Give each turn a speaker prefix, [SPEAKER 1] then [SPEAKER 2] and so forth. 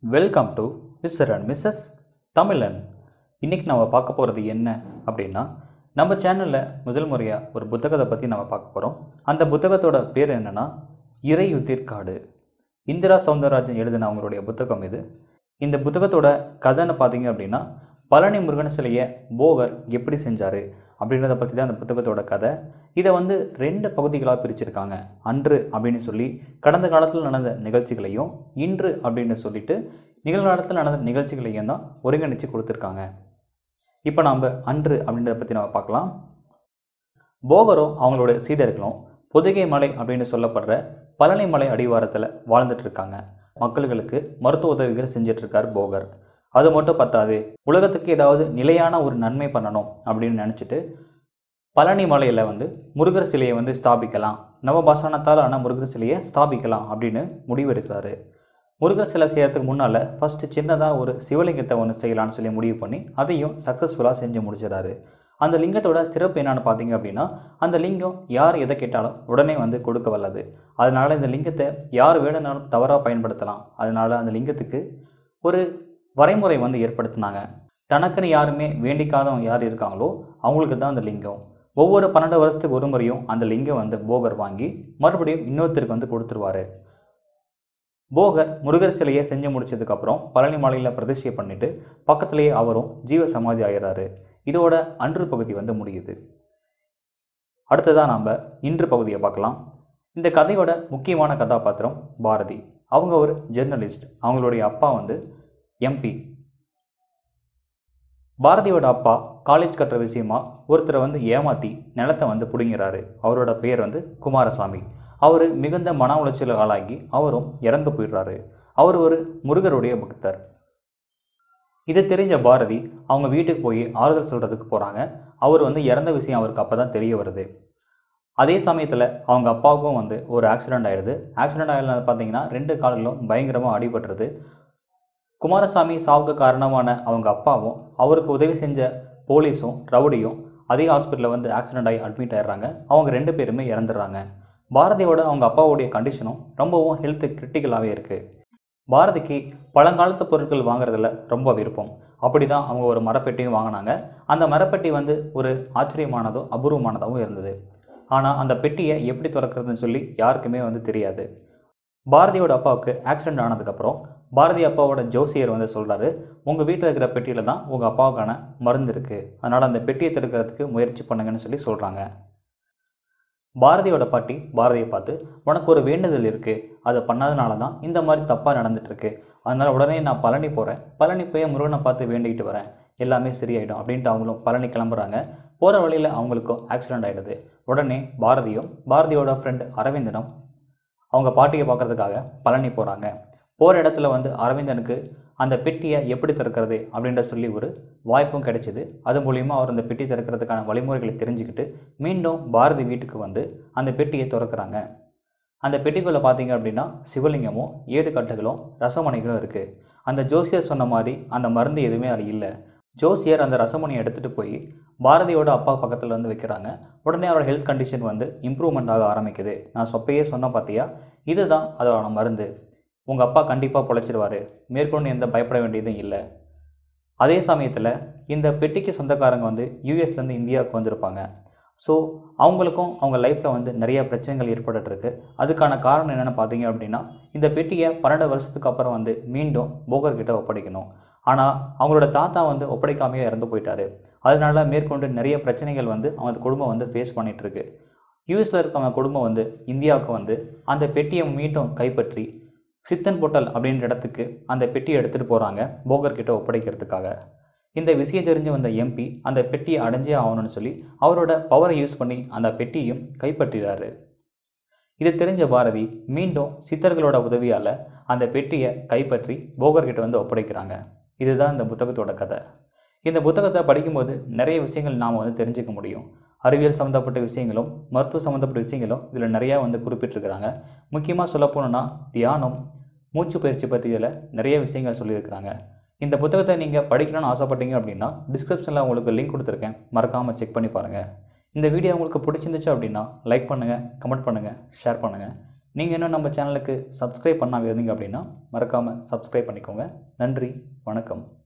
[SPEAKER 1] welcome to mister and missus Tamilan இன்றைக்கி நம்ம பார்க்க போகிறது என்ன அப்படின்னா நம்ம சேனலில் முதல் முறையாக ஒரு புத்தகத்தை பற்றி நம்ம பார்க்க போகிறோம் அந்த புத்தகத்தோட பேர் என்னென்னா இறையுதிர்காடு இந்திரா சவுந்தரராஜன் எழுதின அவங்களுடைய புத்தகம் இது இந்த புத்தகத்தோட கதைன்னு பார்த்தீங்க அப்படின்னா பழனி முருகன் சிலையை போகர் எப்படி செஞ்சார் அப்படின்றத பற்றி தான் அந்த புத்தகத்தோட கதை இதை வந்து ரெண்டு பகுதிகளாக பிரிச்சிருக்காங்க அன்று அப்படின்னு சொல்லி கடந்த காலத்தில் நடந்த நிகழ்ச்சிகளையும் இன்று அப்படின்னு சொல்லிட்டு நிகழ்காலத்தில் நடந்த நிகழ்ச்சிகளையும் தான் ஒருங்கிணைச்சு கொடுத்துருக்காங்க இப்போ நாம் அன்று அப்படின்றத பற்றி நம்ம பார்க்கலாம் போகரும் அவங்களோட சீடர்களும் பொதிகை மலை அப்படின்னு சொல்லப்படுற பழனி மலை அடிவாரத்தில் வாழ்ந்துட்டு இருக்காங்க மக்களுக்கு மருத்துவ உதவிகள் செஞ்சுட்டு இருக்கார் போகர் அது மட்டும் பத்தாது உலகத்துக்கு ஏதாவது நிலையான ஒரு நன்மை பண்ணணும் அப்படின்னு நினச்சிட்டு பழனி மலையில் வந்து முருகர் சிலையை வந்து ஸ்தாபிக்கலாம் நவபாசனத்தால் ஆன முருகர் சிலையை ஸ்தாபிக்கலாம் அப்படின்னு முடிவெடுக்கிறாரு முருகர் சிலை செய்யறதுக்கு முன்னால் ஃபஸ்ட்டு சின்னதாக ஒரு சிவலிங்கத்தை ஒன்று செய்யலாம்னு சொல்லி முடிவு பண்ணி அதையும் சக்ஸஸ்ஃபுல்லாக செஞ்சு முடிச்சிடாரு அந்த லிங்கத்தோட சிறப்பு என்னன்னு பார்த்தீங்க அப்படின்னா அந்த லிங்கம் யார் எதை கேட்டாலும் உடனே வந்து கொடுக்க வல்லது அதனால் இந்த லிங்கத்தை யார் வேணும்னாலும் தவறாக பயன்படுத்தலாம் அதனால் அந்த லிங்கத்துக்கு ஒரு வரைமுறை வந்து ஏற்படுத்தினாங்க தனக்குன்னு யாருமே வேண்டிக்காதவங்க யார் இருக்காங்களோ அவங்களுக்கு தான் அந்த லிங்கம் ஒவ்வொரு பன்னெண்டு வருஷத்துக்கு ஒரு முறையும் அந்த லிங்கம் வந்து போகர் வாங்கி மறுபடியும் இன்னொருத்தருக்கு வந்து கொடுத்துருவாரு போகர் முருகர் சிலையை செஞ்சு முடிச்சதுக்கப்புறம் பழனி மலையில் பிரதிஷ்டை பண்ணிட்டு பக்கத்துலேயே அவரும் ஜீவ சமாதி ஆகிறாரு இதோட அன்று பகுதி வந்து முடியுது அடுத்ததாக நாம் இன்று பகுதியை பார்க்கலாம் இந்த கதையோட முக்கியமான கதாபாத்திரம் பாரதி அவங்க ஒரு ஜெர்னலிஸ்ட் அவங்களுடைய அப்பா வந்து எம்பி பாரதியோட அப்பா காலேஜ் கட்டுற விஷயமா ஒருத்தரை வந்து ஏமாற்றி நிலத்தை வந்து பிடுங்கிறாரு அவரோட பெயர் வந்து குமாரசாமி அவர் மிகுந்த மன உளைச்சல் ஆளாகி அவரும் இறந்து போயிடுறாரு அவர் ஒரு முருகருடைய பக்தர் இது தெரிஞ்ச பாரதி அவங்க வீட்டுக்கு போய் ஆறுதல் சொல்கிறதுக்கு போகிறாங்க அவர் வந்து இறந்த விஷயம் அவருக்கு அப்போ தான் தெரிய வருது அதே சமயத்தில் அவங்க அப்பாவுக்கும் வந்து ஒரு ஆக்சிடெண்ட் ஆகிடுது ஆக்சிடெண்ட் ஆகிடுறது பார்த்தீங்கன்னா ரெண்டு கால்களும் பயங்கரமாக அடிபட்டுருது குமாரசாமி சாவுக்கு காரணமான அவங்க அப்பாவும் அவருக்கு உதவி செஞ்ச போலீஸும் ரவுடியும் அதே ஹாஸ்பிட்டலில் வந்து ஆக்சிடெண்ட் ஆகி அட்மிட் ஆயிடுறாங்க அவங்க ரெண்டு பேருமே இறந்துடுறாங்க பாரதியோட அவங்க அப்பாவுடைய கண்டிஷனும் ரொம்பவும் ஹெல்த் கிரிட்டிக்கலாகவே இருக்குது பாரதிக்கு பழங்காலத்து பொருட்கள் வாங்குறதுல ரொம்ப விருப்பம் அப்படி தான் அவங்க ஒரு மரப்பெட்டியும் வாங்கினாங்க அந்த மரப்பெட்டி வந்து ஒரு ஆச்சரியமானதோ அபூர்வமானதாகவும் இருந்தது ஆனால் அந்த பெட்டியை எப்படி திறக்கிறதுன்னு சொல்லி யாருக்குமே வந்து தெரியாது பாரதியோட அப்பாவுக்கு ஆக்சிடெண்ட் ஆனதுக்கப்புறம் பாரதி அப்பாவோட ஜோசியர் வந்து சொல்கிறாரு உங்கள் வீட்டில் இருக்கிற பெட்டியில் தான் உங்கள் அப்பாவுக்கான மருந்து இருக்குது அதனால் அந்த பெட்டியை திறக்கிறதுக்கு முயற்சி பண்ணுங்கன்னு சொல்லி சொல்கிறாங்க பாரதியோட பாட்டி பாரதியை பார்த்து உனக்கு ஒரு வேண்டுதல் இருக்குது அதை பண்ணாதனால தான் இந்த மாதிரி தப்பாக நடந்துட்டுருக்கு அதனால் உடனே நான் பழனி போகிறேன் பழனி போய் முருகனை பார்த்து வேண்டிக்கிட்டு வரேன் எல்லாமே சரியாயிடும் அப்படின்ட்டு அவங்களும் பழனி கிளம்புறாங்க போகிற வழியில் அவங்களுக்கும் ஆக்சிடெண்ட் ஆகிடுது உடனே பாரதியும் பாரதியோட ஃப்ரெண்ட் அரவிந்தனும் அவங்க பாட்டியை பார்க்கறதுக்காக பழனி போகிறாங்க போகிற இடத்துல வந்து அரவிந்தனுக்கு அந்த பெட்டியை எப்படி திறக்கிறது அப்படின்ற சொல்லி ஒரு வாய்ப்பும் கிடைச்சிது அது மூலிமா அவர் அந்த பெட்டி திறக்கிறதுக்கான வழிமுறைகளை தெரிஞ்சுக்கிட்டு மீண்டும் பாரதி வீட்டுக்கு வந்து அந்த பெட்டியை திறக்கிறாங்க அந்த பெட்டிக்குள்ளே பார்த்தீங்க அப்படின்னா சிவலிங்கமும் ஏடு கட்டுகளும் ரசமணிகளும் இருக்குது அந்த ஜோசியர் சொன்ன மாதிரி அந்த மருந்து எதுவுமே அது இல்லை ஜோசியர் அந்த ரசமணியை எடுத்துகிட்டு போய் பாரதியோட அப்பா பக்கத்தில் வந்து வைக்கிறாங்க உடனே அவரோட ஹெல்த் கண்டிஷன் வந்து இம்ப்ரூவ்மெண்ட் ஆக ஆரம்பிக்குது நான் சொப்பையே சொன்ன பார்த்தியா இதுதான் அதோட மருந்து உங்கள் அப்பா கண்டிப்பாக பொழைச்சிடுவார் மேற்கொண்டு எந்த பயப்பட வேண்டியதும் இல்லை அதே சமயத்தில் இந்த பெட்டிக்கு சொந்தக்காரங்க வந்து யூஎஸ்லேருந்து இந்தியாவுக்கு வந்திருப்பாங்க ஸோ அவங்களுக்கும் அவங்க லைஃப்பில் வந்து நிறைய பிரச்சனைகள் ஏற்பட்டுருக்கு அதுக்கான காரணம் என்னென்னு பார்த்தீங்க அப்படின்னா இந்த பெட்டியை பன்னெண்டு வருஷத்துக்கு அப்புறம் வந்து மீண்டும் போகர்கிட்ட ஒப்படைக்கணும் ஆனால் அவங்களோட தாத்தா வந்து ஒப்படைக்காமையே இறந்து போயிட்டாரு அதனால மேற்கொண்டு நிறைய பிரச்சனைகள் வந்து அவங்க குடும்பம் வந்து ஃபேஸ் பண்ணிகிட்ருக்கு யூஎஸில் இருக்கவங்க குடும்பம் வந்து இந்தியாவுக்கு வந்து அந்த பெட்டியை மீண்டும் கைப்பற்றி சித்தன் பொட்டல் அப்படின்ற இடத்துக்கு அந்த பெட்டியை எடுத்துகிட்டு போகிறாங்க போகர்கிட்ட ஒப்படைக்கிறதுக்காக இந்த விஷயம் தெரிஞ்சு வந்த எம்பி அந்த பெட்டியை அடைஞ்சே ஆகணும்னு சொல்லி அவரோட பவரை யூஸ் பண்ணி அந்த பெட்டியும் கைப்பற்றிறாரு இது தெரிஞ்ச பாரதி மீண்டும் சித்தர்களோட உதவியால் அந்த பெட்டியை கைப்பற்றி போகர்கிட்ட வந்து ஒப்படைக்கிறாங்க இதுதான் இந்த புத்தகத்தோட கதை இந்த புத்தகத்தை படிக்கும்போது நிறைய விஷயங்கள் நாம் வந்து தெரிஞ்சுக்க முடியும் அறிவியல் சம்மந்தப்பட்ட விஷயங்களும் மருத்துவ சம்மந்தப்பட்ட விஷயங்களும் இதில் நிறையா வந்து குறிப்பிட்டிருக்கிறாங்க முக்கியமாக சொல்ல போனோன்னா தியானம் மூச்சு பயிற்சி பற்றி இதில் நிறைய விஷயங்கள் சொல்லியிருக்கிறாங்க இந்த புத்தகத்தை நீங்கள் படிக்கணும்னு ஆசைப்பட்டீங்க அப்படின்னா டிஸ்கிரிப்ஷனில் உங்களுக்கு லிங்க் கொடுத்துருக்கேன் மறக்காமல் செக் பண்ணி பாருங்கள் இந்த வீடியோ உங்களுக்கு பிடிச்சிருந்துச்சு அப்படின்னா லைக் பண்ணுங்கள் கமெண்ட் பண்ணுங்கள் ஷேர் பண்ணுங்கள் நீங்கள் இன்னும் நம்ம சேனலுக்கு சப்ஸ்கிரைப் பண்ணாமல் இருந்தீங்க அப்படின்னா மறக்காமல் சப்ஸ்கிரைப் பண்ணிக்கோங்க நன்றி வணக்கம்